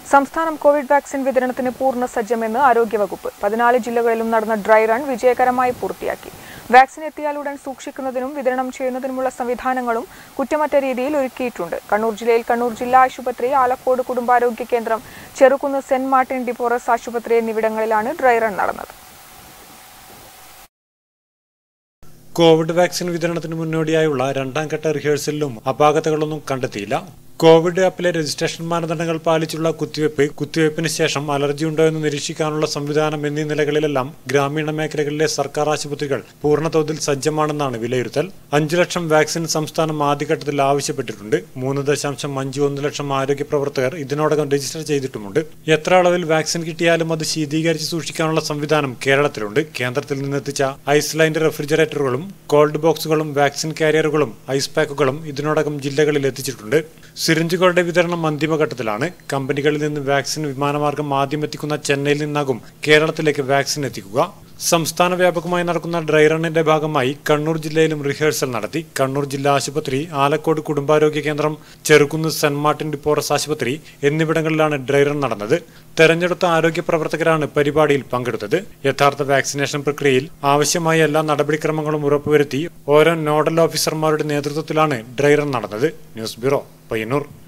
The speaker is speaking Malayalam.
സംസ്ഥാനം കോവിഡ് വാക്സിൻ വിതരണത്തിന് പൂർണ്ണ സജ്ജമെന്ന് ആരോഗ്യവകുപ്പ് പതിനാല് ജില്ലകളിലും നടന്ന ഡ്രൈ റൺ വിജയകരമായി പൂർത്തിയാക്കി വാക്സിൻ എത്തിയാലുടൻ സൂക്ഷിക്കുന്നതിനും വിതരണം ചെയ്യുന്നതിനുമുള്ള സംവിധാനങ്ങളും കുറ്റമറ്റ രീതിയിൽ ഒരുക്കിയിട്ടുണ്ട് കണ്ണൂർ ജില്ലയിൽ കണ്ണൂർ ജില്ലാ ആശുപത്രി ആലക്കോട് കുടുംബാരോഗ്യ കേന്ദ്രം ചെറുകുന്ന് സെന്റ് മാർട്ടിൻ ഡിപ്പോറസ് ആശുപത്രി എന്നിവിടങ്ങളിലാണ് ഡ്രൈ റൺ നടന്നത് കോവിഡ് വാക്സിൻ വിതരണത്തിന് മുന്നോടിയായുള്ള രണ്ടാം ഘട്ട റിഹേഴ്സലിലും അപാകതകളൊന്നും കണ്ടെത്തിയില്ല കോവിഡ് ആപ്പിലെ രജിസ്ട്രേഷൻ മാനദണ്ഡങ്ങൾ പാലിച്ചുള്ള കുത്തിവയ്പ് കുത്തിവയ്പ്പിന് ശേഷം അലർജി ഉണ്ടോ എന്ന് നിരീക്ഷിക്കാനുള്ള സംവിധാനം എന്നീ നിലകളിലെല്ലാം ഗ്രാമീണ മേഖലകളിലെ സർക്കാർ ആശുപത്രികൾ പൂർണ്ണതോതിൽ സജ്ജമാണെന്നാണ് വിലയിരുത്തൽ അഞ്ചു ലക്ഷം വാക്സിൻ സംസ്ഥാനം ആദ്യഘട്ടത്തിൽ ആവശ്യപ്പെട്ടിട്ടുണ്ട് മൂന്ന് ദശാംശം അഞ്ച് ഒന്ന് ലക്ഷം ആരോഗ്യ പ്രവർത്തകർ ഇതിനോടകം രജിസ്റ്റർ ചെയ്തിട്ടുമുണ്ട് എത്ര അളവിൽ വാക്സിൻ കിട്ടിയാലും അത് ശീതീകരിച്ച് സൂക്ഷിക്കാനുള്ള സംവിധാനം കേരളത്തിലുണ്ട് കേന്ദ്രത്തിൽ നിന്നെത്തിച്ച ഐസ്ലൈൻഡ് റെഫ്രിജറേറ്ററുകളും കോൾഡ് ബോക്സുകളും വാക്സിൻ കാരിയറുകളും ഐസ് പാക്കുകളും ഇതിനോടകം ജില്ലകളിൽ എത്തിച്ചിട്ടുണ്ട് സിറിഞ്ചുകളുടെ വിതരണം അന്തിമഘട്ടത്തിലാണ് കമ്പനികളിൽ നിന്ന് വാക്സിൻ വിമാനമാർഗം ആദ്യം എത്തിക്കുന്ന ചെന്നൈയിൽ നിന്നാകും കേരളത്തിലേക്ക് വാക്സിൻ എത്തിക്കുക സംസ്ഥാന വ്യാപകമായി നടക്കുന്ന ഡ്രൈ റണ്ണിന്റെ ഭാഗമായി കണ്ണൂർ ജില്ലയിലും റിഹേഴ്സൽ നടത്തി കണ്ണൂർ ജില്ലാ ആശുപത്രി ആലക്കോട് കുടുംബാരോഗ്യ കേന്ദ്രം ചെറുകുന്ന് സെന്റ് മാർട്ടിൻ ഡിപ്പോറസ് ആശുപത്രി എന്നിവിടങ്ങളിലാണ് ഡ്രൈ റൺ നടന്നത് തെരഞ്ഞെടുത്ത ആരോഗ്യ പ്രവർത്തകരാണ് പരിപാടിയിൽ പങ്കെടുത്തത് യഥാർത്ഥ വാക്സിനേഷൻ പ്രക്രിയയിൽ ആവശ്യമായ എല്ലാ നടപടിക്രമങ്ങളും ഉറപ്പുവരുത്തി ഓരോ നോഡൽ ഓഫീസർമാരുടെ നേതൃത്വത്തിലാണ് ഡ്രൈ റൺ നടന്നത് ന്യൂസ് ബ്യൂറോ പയ്യന്നൂർ